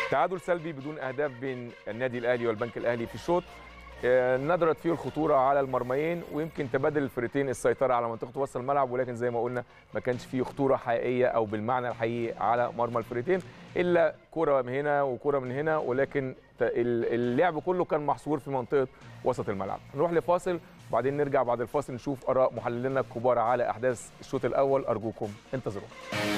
تعادل سلبي بدون اهداف بين النادي الاهلي والبنك الاهلي في الشوط آه، ندرت فيه الخطوره على المرميين ويمكن تبادل الفريقين السيطره على منطقه وسط الملعب ولكن زي ما قلنا ما كانش فيه خطوره حقيقيه او بالمعنى الحقيقي على مرمى الفريقين الا كره من هنا وكره من هنا ولكن ت- ال- اللعب كله كان محصور في منطقه وسط الملعب نروح لفاصل وبعدين نرجع بعد الفاصل نشوف اراء محللينا الكبار على احداث الشوط الاول ارجوكم انتظرونا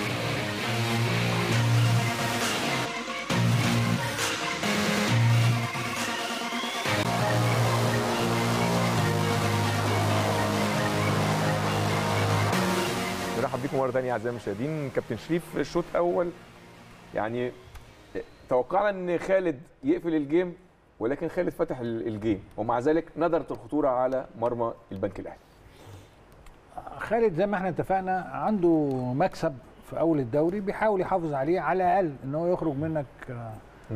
نرحب بكم مره ثانيه اعزائي المشاهدين كابتن شريف الشوط الاول يعني توقعنا ان خالد يقفل الجيم ولكن خالد فتح ال- الجيم ومع ذلك ندرت الخطوره على مرمى البنك الاهلي خالد زي ما احنا اتفقنا عنده مكسب في اول الدوري بيحاول يحافظ عليه على الاقل ان هو يخرج منك آه،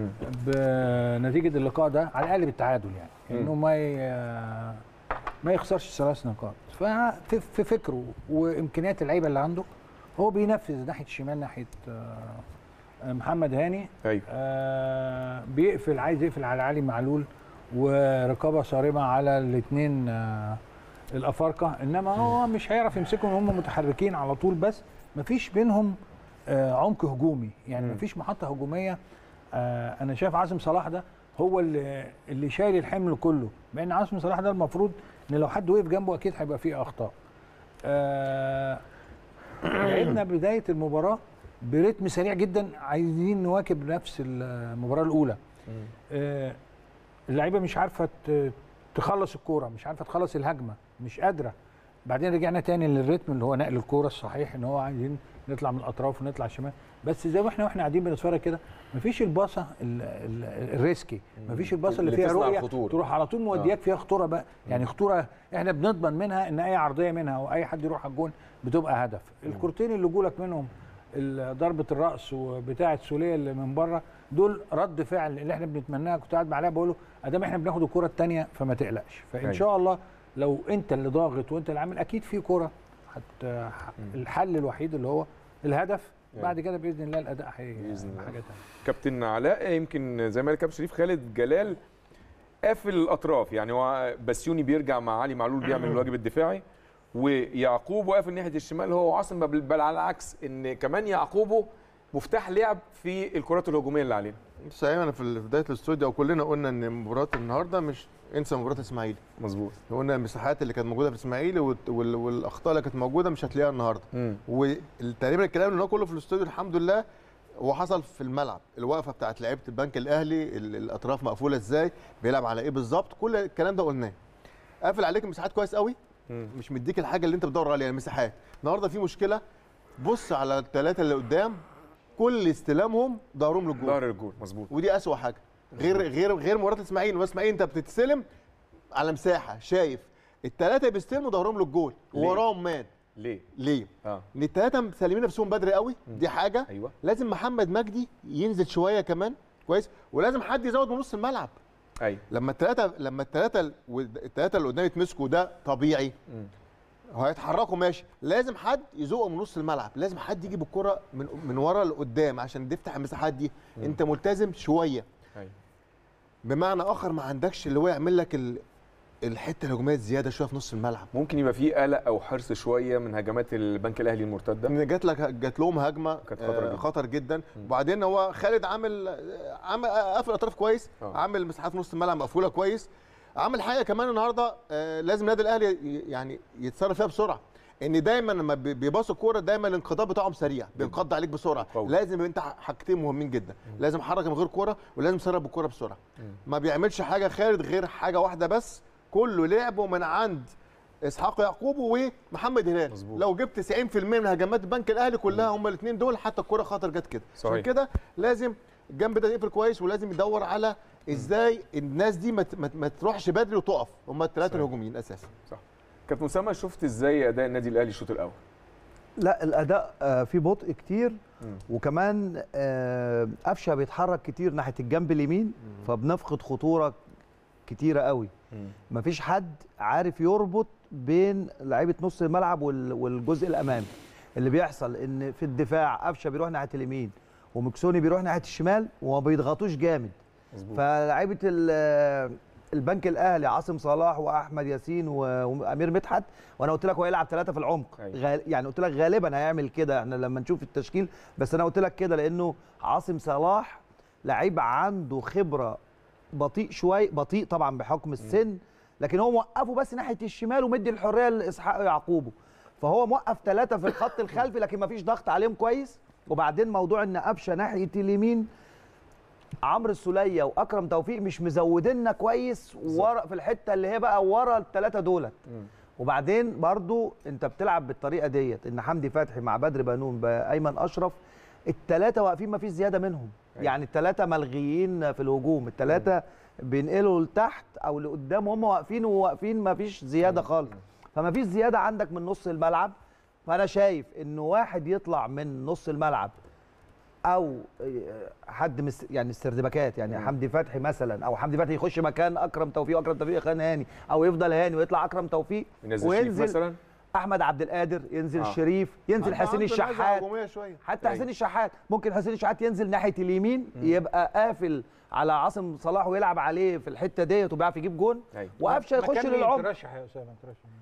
بنتيجه اللقاء ده على الاقل بالتعادل يعني مم. انه ما ي- ما يخسرش ثلاث نقاط ففي في فكره وامكانيات اللعيبه اللي عنده هو بينفذ ناحيه الشمال ناحيه آه، محمد هاني ايوه آه، بيقفل عايز يقفل على علي معلول ورقابه صارمه على الاثنين الافارقه انما هو مش هيعرف يمسكهم هم متحركين على طول بس مفيش بينهم آه، عمق هجومي يعني مم. مفيش محطه هجوميه آه، انا شايف عاصم صلاح ده هو اللي اللي شايل الحمل كله مع ان عاصم صلاح ده المفروض ان لو حد وقف جنبه اكيد هيبقى فيه اخطاء آه، لعبنا بدايه المباراه برتم سريع جدا عايزين نواكب نفس المباراه الاولى آه، اللعيبه مش عارفه ت- تخلص الكوره مش عارفه تخلص الهجمه مش قادره بعدين رجعنا تاني للريتم اللي هو نقل الكوره الصحيح ان هو عايزين نطلع من الاطراف ونطلع شمال بس زي ما احنا واحنا قاعدين بنتفرج كده مفيش الباصه ال- ال- الريسكي مفيش الباصه اللي, اللي فيها تصنع رؤيه الخطورة. تروح على طول مودياك فيها خطوره بقى يعني خطوره احنا بنضمن منها ان اي عرضيه منها او اي حد يروح على الجون بتبقى هدف الكورتين اللي جولك منهم ال- ضربه الراس وبتاعه سوليه اللي من بره دول رد فعل اللي احنا بنتمناها كنت قاعد معاه بقول له ادام احنا بناخد الكره الثانيه فما تقلقش فان أيوة. شاء الله لو انت اللي ضاغط وانت اللي عامل اكيد في كره حت الحل الوحيد اللي هو الهدف أيوة. بعد كده باذن الله الاداء هي بإذن الله. حاجه ثانيه كابتن علاء يمكن زي ما قال كابتن شريف خالد جلال قافل الاطراف يعني هو بسيوني بيرجع مع علي معلول بيعمل الواجب الدفاعي ويعقوب واقف ناحيه الشمال هو وعاصم بل بل على العكس ان كمان يعقوبه مفتاح لعب في الكرات الهجوميه اللي علينا صحيح انا في بدايه الاستوديو كلنا قلنا ان مباراه النهارده مش انسى مباراه الاسماعيلي مظبوط قلنا المساحات اللي كانت موجوده في الاسماعيلي وال- وال- والاخطاء اللي كانت موجوده مش هتلاقيها النهارده وتقريبا الكلام اللي هو كله في الاستوديو الحمد لله هو حصل في الملعب الوقفه بتاعت لعيبه البنك الاهلي ال- الاطراف مقفوله ازاي بيلعب على ايه بالظبط كل الكلام ده قلناه قافل عليك المساحات كويس قوي مش مديك الحاجه اللي انت بتدور عليها المساحات النهارده في مشكله بص على الثلاثه اللي قدام كل استلامهم ظهرهم للجول ظهر الجول مظبوط ودي اسوأ حاجه غير غير غير مباراه الاسماعيلي مباراه الاسماعيلي انت بتتسلم على مساحه شايف الثلاثه بيستلموا ظهرهم للجول ليه؟ ووراهم مان ليه ليه؟ اه ان الثلاثه مسلمين نفسهم بدري قوي دي حاجه ايوه لازم محمد مجدي ينزل شويه كمان كويس ولازم حد يزود من نص الملعب ايوه لما الثلاثه لما الثلاثه الثلاثه اللي قدام يتمسكوا ده طبيعي مم. هيتحركوا ماشي لازم حد يزوقه من نص الملعب لازم حد يجيب الكره من من ورا لقدام عشان تفتح المساحات دي انت ملتزم شويه ايوه بمعنى اخر ما عندكش اللي هو يعمل لك ال... الحته الهجوميه زياده شويه في نص الملعب ممكن يبقى في قلق او حرص شويه من هجمات البنك الاهلي المرتده ان جات لك جات لهم هجمه كانت خطر آه، جدا. خطر جدا وبعدين هو خالد عامل آه، عامل آه، قافل اطراف كويس آه. عامل مساحات في نص الملعب مقفوله كويس عامل حاجه كمان النهارده آه، لازم النادي الاهلي ي- يعني يتصرف فيها بسرعه ان دايما لما بي- بيباصوا الكوره دايما الانقضاض بتاعهم سريع بينقض عليك بسرعه قوي. لازم انت ح- حاجتين مهمين جدا لازم حركه من غير كوره ولازم تسرب الكوره بسرعه ما بيعملش حاجه خالد غير حاجه واحده بس كله لعبه من عند اسحاق يعقوب ومحمد هلال مظبوط. لو جبت 90% من هجمات البنك الاهلي كلها هم الاثنين دول حتى الكره خطر جت كده صحيح. عشان كده لازم الجنب ده يقفل كويس ولازم يدور على ازاي الناس دي ما ت- ما ت- ما تروحش بدري وتقف هم الثلاثه صحيح. الهجوميين اساسا صح كابتن اسامه شفت ازاي اداء النادي الاهلي الشوط الاول لا الاداء آه، فيه بطء كتير مم. وكمان آه، قفشه بيتحرك كتير ناحيه الجنب اليمين فبنفقد خطوره كتيره قوي مفيش حد عارف يربط بين لعيبه نص الملعب وال- والجزء الامامي اللي بيحصل ان في الدفاع قفشه بيروح ناحيه اليمين ومكسوني بيروح ناحيه الشمال وما بيضغطوش جامد مظبوط فلعيبه ال- البنك الاهلي عاصم صلاح واحمد ياسين و- وامير مدحت وانا قلت لك هو يلعب ثلاثه في العمق أيوة. غال يعني قلت لك غالبا هيعمل كده احنا لما نشوف التشكيل بس انا قلت لك كده لانه عاصم صلاح لعيب عنده خبره بطيء شوي بطيء طبعا بحكم السن لكن هو موقفه بس ناحيه الشمال ومدي الحريه لاسحاق يعقوبه فهو موقف ثلاثه في الخط الخلفي لكن ما فيش ضغط عليهم كويس وبعدين موضوع ان قفشه ناحيه اليمين عمرو السوليه واكرم توفيق مش مزوديننا كويس ورا في الحته اللي هي بقى ورا الثلاثه دولت وبعدين برضو انت بتلعب بالطريقه ديت ان حمدي فتحي مع بدر بنون بايمن اشرف الثلاثه واقفين ما فيش زياده منهم أيوة. يعني الثلاثه ملغيين في الهجوم الثلاثه بينقلوا لتحت او لقدام هم واقفين وواقفين ما فيش زياده خالص فما فيش زياده عندك من نص الملعب فانا شايف انه واحد يطلع من نص الملعب او حد مس يعني السردباكات يعني حمدي فتحي مثلا او حمدي فتحي يخش مكان اكرم توفيق واكرم توفيق يخان هاني او يفضل هاني ويطلع اكرم توفيق ينزل شريف مثلا احمد عبد القادر ينزل آه. آه. الشريف ينزل حسين عنده نزعة الشحات هجومية شويه حتى أيوة. حسين الشحات ممكن حسين الشحات ينزل ناحيه اليمين يبقى قافل على عاصم صلاح ويلعب عليه في الحته ديت وبيعرف يجيب جون أيوة. وقفشه يخش مكان مين للعمق ترشح يا اسامه ترشح مين؟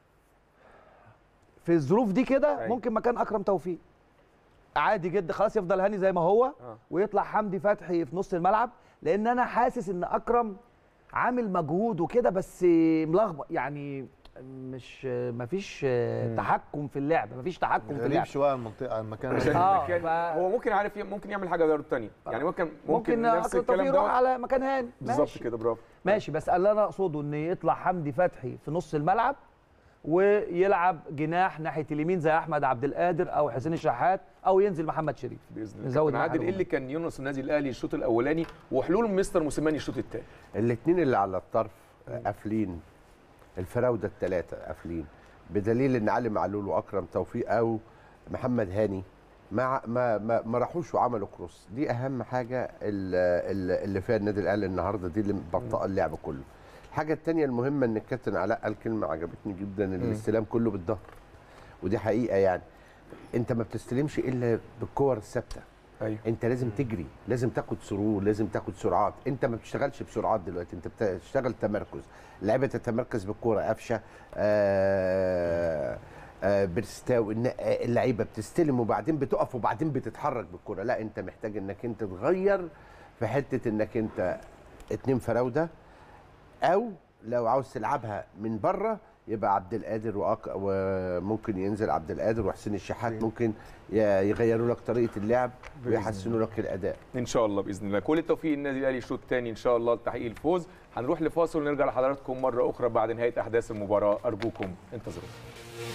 في الظروف دي كده أيوة. ممكن مكان اكرم توفيق عادي جدا خلاص يفضل هاني زي ما هو آه. ويطلع حمدي فتحي في نص الملعب لان انا حاسس ان اكرم عامل مجهود وكده بس ملخبط يعني مش مفيش تحكم في اللعب مفيش تحكم في غريب اللعب شويه عن المنطقه عن المكان عشان آه، المكان ف- هو ممكن عارف ي- ممكن يعمل حاجه غير الثانيه يعني ممكن ممكن, ممكن نفس اكرم توفيق الكلام يروح ده على مكان هاني بالظبط ماشي. كده برافو ماشي بس اللي انا اقصده ان يطلع حمدي فتحي في نص الملعب ويلعب جناح ناحيه اليمين زي احمد عبد القادر او حسين الشحات او ينزل محمد شريف باذن الله نزود كابتن عادل معاه ايه اللي كان يونس النادي الاهلي الشوط الاولاني وحلول مستر موسيماني الشوط الثاني الاثنين اللي على الطرف قافلين الفراوده الثلاثه قافلين بدليل ان علي معلول واكرم توفيق او محمد هاني ما ما ما, ما راحوش وعملوا كروس دي اهم حاجه ال- ال- اللي فيها النادي الاهلي النهارده دي اللي مبطئه اللعب كله الحاجه الثانيه المهمه ان الكابتن علاء قال كلمه عجبتني جدا الاستلام كله بالظهر ودي حقيقه يعني انت ما بتستلمش الا بالكور الثابته ايوه انت لازم تجري لازم تاخد سرور لازم تاخد سرعات انت ما بتشتغلش بسرعات دلوقتي انت بتشتغل تمركز اللعيبه تتمركز بالكوره قفشه آه آه بيرستاو الن- آه، اللعيبه بتستلم وبعدين بتقف وبعدين بتتحرك بالكوره لا انت محتاج انك انت تغير في حته انك انت اتنين فراوده او لو عاوز تلعبها من بره يبقى عبد القادر وأك... وممكن ينزل عبد القادر وحسين الشحات ممكن ي- يغيروا لك طريقه اللعب ويحسنوا لك الاداء ان شاء الله باذن الله كل التوفيق للنادي الاهلي الشوط الثاني ان شاء الله لتحقيق الفوز هنروح لفاصل ونرجع لحضراتكم مره اخرى بعد نهايه احداث المباراه ارجوكم انتظرونا